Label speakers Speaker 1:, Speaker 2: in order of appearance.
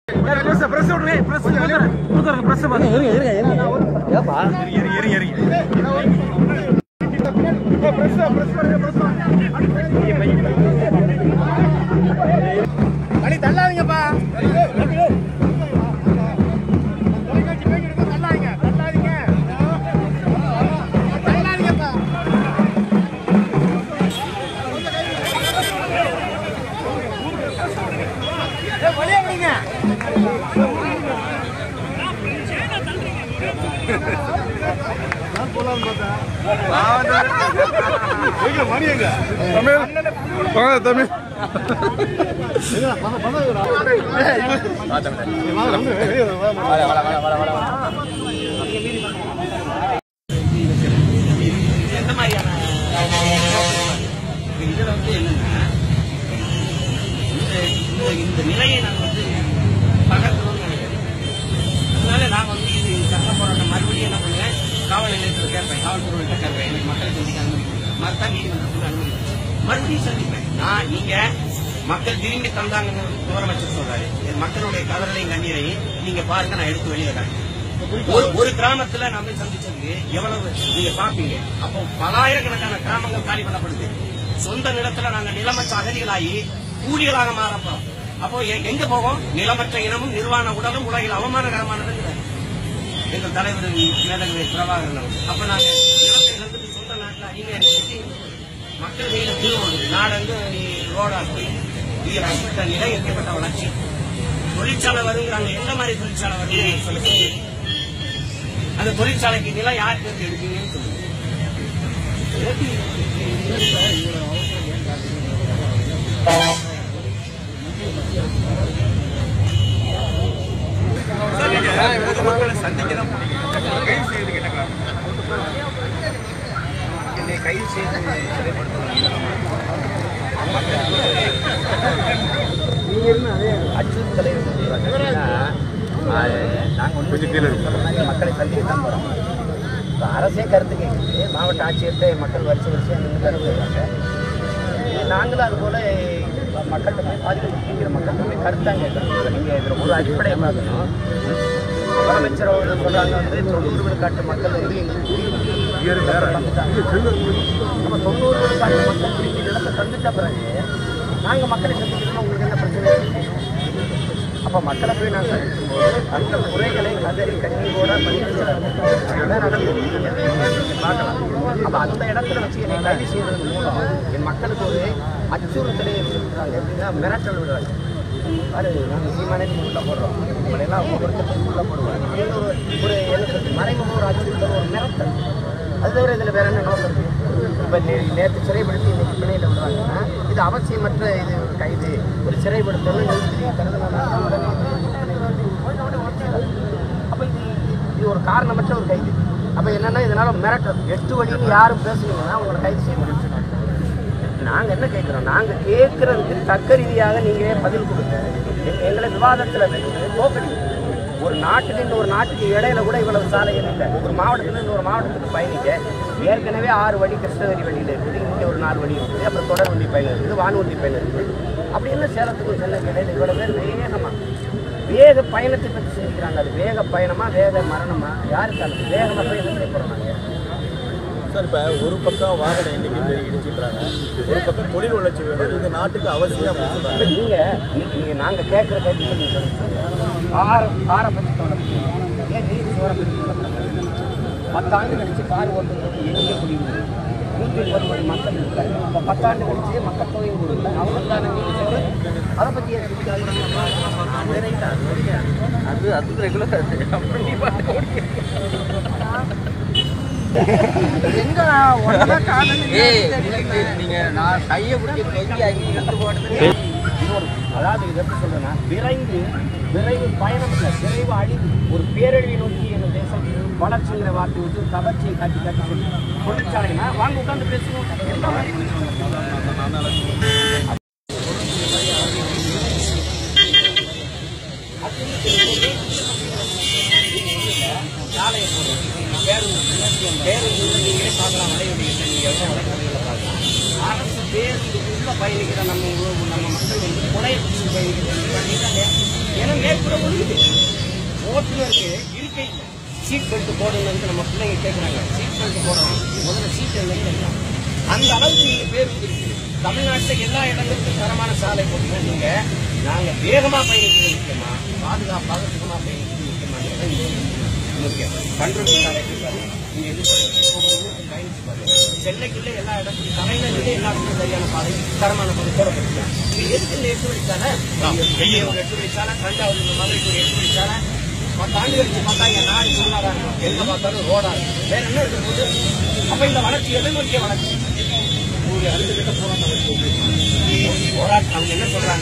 Speaker 1: எந்த மாதிரியான இதுல வந்து என்னன்னா இந்த இந்த- இந்த நிலையை நாங்கள் வந்து பகர்க்கணும்னு நினைக்கிறேன் அதனால நான் வந்து இது சட்ட போராட்டம் மறுபடியும் என்ன பண்ணுவேன் காவல் நிலையத்தில் கேட்பேன் காவல்துறையிட்ட கேட்பேன் எனக்கு மக்களை சந்திக்க அனுமதி மறுத்தா நீதிமன்றத்தில் அனுமதி மறுபடியும் சந்திப்பேன் நான் நீங்க மக்கள் திரும்பி தந்தாங்கன்னு முதலமைச்சர் சொல்றாரு என் மக்களுடைய கதறலையும் கண்ணீரையும் நீங்க பாருங்க நான் எடுத்து வெளியில காட்டுறேன் ஒரு ஒரு கிராமத்துல நான் போய் சந்திச்சது எவ்வளவு நீங்க பாப்பீங்க அப்போ பலாயிரக்கணக்கான கிராமங்கள் காலி பண்ணப்படுது சொந்த நிலத்துல நாங்க நிலமற்ற அகதிகளாகி கூலிகளாக மாறப்போம் அப்போ எ- எங்க போவோம் நிலமற்ற இனமும் நிர்வாண உடலும் உலகில் அவமானகரமானது எங்கள் தலைவர் மேலவை பிரபாகரன் அவர்கள். அப்ப நாங்க நிலத்தை இழந்துட்டு சொந்த நாட்டுல அடிமை அடிச்சு மக்கள் கையில திருவோடு நாடு வந்து ரோடா போய் இது எப்பட்ட நிலை எப்பட்ட வளர்ச்சி தொழிற்சாலை வருங்கிறாங்க எந்த மாதிரி தொழிற்சாலை வருங்க சொல்லுங்க அந்த தொழிற்சாலைக்கு நிலம் யாருக்கு இருந்து எடுப்பீங்கன்னு சொல்லுங்க
Speaker 2: பொதுமக்களை சந்திக்க தான் போனீங்க கைது செய்யறதுக்கு என்ன காரணம் என்னை கைது செய்து
Speaker 3: அச்சுறுத்தலை வந்து பார்த்தீங்கன்னா, அது நாங்க ஒன்று மக்களை சந்திக்க தான் போறோம் இப்போ அரசே கருத்து கேட்குது மாவட்ட ஆட்சியர்கிட்ட மக்கள் வரிசை வரிசையாக நின்று கருத்து கேட்குறாங்க நாங்களும் அது போல மக்கள்கிட்ட போய் பாதிக்கப்பட்டிருக்கிற மக்கள்கிட்ட போய் கருத்தான் கேட்குறோம் நீங்கள் இதில் ஒரு அடிப்படையை பார்க்கணும் முதலமைச்சர் அவர்கள் சொல்றாங்க வந்து தொண்ணூறு விழுக்காட்டு மக்கள் வந்து எங்களுக்கு குடியுரிமை தந்துட்டாங்க நம்ம தொண்ணூறு விழுக்காட்டு மக்கள் திருப்பி நிலத்தை தந்துட்ட பிறகு நாங்க மக்களை சந்திக்கணும்னா உங்களுக்கு என்ன பிரச்சனை இருக்கு? அப்ப மக்களை போய் நாங்க சந்திக்கும்போது அந்த குறைகளை கதறி கண்ணீரோட பதிவு செய்யறாங்க அதுதான் நடந்தது நீங்க பார்க்கலாம் அப்ப அந்த இடத்துல வச்சு என்னை கைது செய்வதன் மூலம் என் மக்களுக்கு ஒரு அச்சுறுத்தலை விடுறாங்க எப்படின்னா மிரட்டல் விடுறாங்க பாரு நாங்கள் சீமானே உள்ள போடுறோம் உங்களெல்லாம் ஒவ்வொருத்தருக்கும் உள்ள போடுவோம் அப்படின்னு ஒரு ஒரு என்ன சொல்றது மறைமுக ஒரு அச்சுறுத்தல் ஒரு மிரட்டல் அது தவிர இதில் வேற என்ன நோக்கம் இருக்கு இப்போ நேற்று சிறைப்படுத்தி இன்னைக்கு பிணையில் விடுறாங்கன்னா இது அவசியமற்ற இது ஒரு கைது ஒரு சிறைப்படுத்தணும் நீதிபதி அப்போ இது இது ஒரு காரணமற்ற ஒரு கைது அப்போ என்னன்னா இதனால மிரட்டல் எட்டு வழின்னு யாரும் பேசுனீங்கன்னா உங்களை கைது செய்ய முடியும் நாங்கள் என்ன கேட்குறோம் நாங்கள் கேட்குறதுக்கு தக்க ரீதியாக நீங்கள் பதில் கொடுங்க எ- எங்களை விவாதத்தில் வைத்து தோக்கடிங்க ஒரு நாட்டுக்கு இன்னொரு நாட்டுக்கு இடையில கூட இவ்வளவு சாலைகள் இல்லை ஒரு மாவட்டத்துல இருந்து ஒரு மாவட்டத்துக்கு பயணிக்க ஏற்கனவே ஆறு வழி கிருஷ்ணகிரி வழியில் இருக்குது இங்கே ஒரு நாலு வழி இருக்குது அப்புறம் தொடர் வண்டி பயணம் இருக்குது வான்வண்டி பயணம் இருக்குது அப்படி என்ன சேலத்துக்கும் சென்னைக்கு இடையில இவ்வளோ பேர் வேகமாக வேக பயணத்தை பற்றி சிந்திக்கிறாங்க அது வேக பயணமா வேக மரணமா யாருக்கு அது வேகமாக போய் என்ன செய்ய போகிறோம் நாங்கள்
Speaker 4: சார் இப்போ ஒரு பக்கம் வாகன எண்ணிக்கை பெருகிடுச்சுன்றாங்க ஒரு பக்கம் தொழில் வளர்ச்சி வேணும் இது நாட்டுக்கு அவசியம் அப்படின்னு சொல்றாங்க
Speaker 3: இப்ப நீங்க நீ- நீங்க நாங்க கேட்கிற கேள்வி நீங்க சொல்லுங்க கார கார பத்தி கவலைப்படுங்க ஏன் நீதி சோற பத்தி கவலைப்படுங்க பத்தாண்டு கழிச்சு கார் ஓட்டுறது எங்கே முடியுது நூற்றி முப்பது கோடி மக்கள் இருக்காங்க இப்போ பத்தாண்டு கழிச்சு மக்கள் தொகை கூடுது அவங்களுக்கான நீதி சோறு அதை பற்றி ஏன் சிந்திக்காதீங்க? அது right ஆ, அது right ஆ. அது அது ரெகுலர் அப்படி எங்க ஒன்றா காலம் நீங்க நான் கையை பிடிச்சி கையை அங்கே போட்டது அதாவது இது எப்படி சொல்றேன்னா விரைந்து விரைவு பயணம் இல்லை விரைவு அழிவு ஒரு பேரழிவை நோக்கி எங்கள் தேசம் வளர்ச்சிங்கிற வார்த்தை விட்டு கவர்ச்சியை காட்டி காட்டி சொல்லி தொழிற்சாலைனா வாங்க உட்காந்து பேசுவோம் என்ன மாதிரி சாலையை போடுறது பேருந்து பேருந்து நீங்களே பார்க்கலாம் வலையுடைய நீங்க எவ்வளோ வலைகளை பார்க்கலாம் அரசு பேருந்து உள்ள பயணிக்கிற நம்ம ஊ- நம்ம மக்கள் வந்து கொலை பயணிக்கிறது
Speaker 1: ஏன்னா மேற்கூட ஒழுகுது ஓட்டுநருக்கு இருக்கை இல்லை சீட் பெல்ட் போடணும்னு நம்ம பிள்ளைங்க கேட்குறாங்க சீட் பெல்ட் போடணும் முதல்ல சீட் இல்லைன்னு அந்த அளவுக்கு நீங்க பேர் இருக்கு தமிழ்நாட்டில் எல்லா இடங்களுக்கும் தரமான சாலை போட்டுங்க நீங்க நாங்க வேகமா பயணிக்கிறது முக்கியமா பாதுகாப்பாக சுகமா பயணிக்கிறது முக்கியமானது இங்க முக்கியம் கண்ட்ரோல் சாலை இருக்காது நீங்க எது ஒவ்வொரு ஊருக்கும் பயணிச்சு பாருங்க சென்னைக்குள்ள எல்லா இடத்துக்கும் தலைநகரிலே எல்லா இடத்துக்கும் சரியான பாதை தரமான பாதை போடப்பட்டிருக்காங்க இது எதுக்கு இந்த எட்டு வழிச்சாலை வெளியே ஒரு எட்டு வழிச்சாலை தஞ்சாவூர் இந்த மதுரைக்கு ஒரு எட்டு வழிச்சாலை பத்து ஆண்டு கழிச்சு பார்த்தா எங்க நாடு சுடுகாடா இருக்கும் எங்க பார்த்தாலும் ரோடா இருக்கும் வேற என்ன இருக்க போது அப்ப இந்த வளர்ச்சி எதை நோக்கிய வளர்ச்சி ஒரு அடுத்த கிட்ட போராட்டம் வச்சு போராட்டம் அவங்க என்ன சொல்றாங்க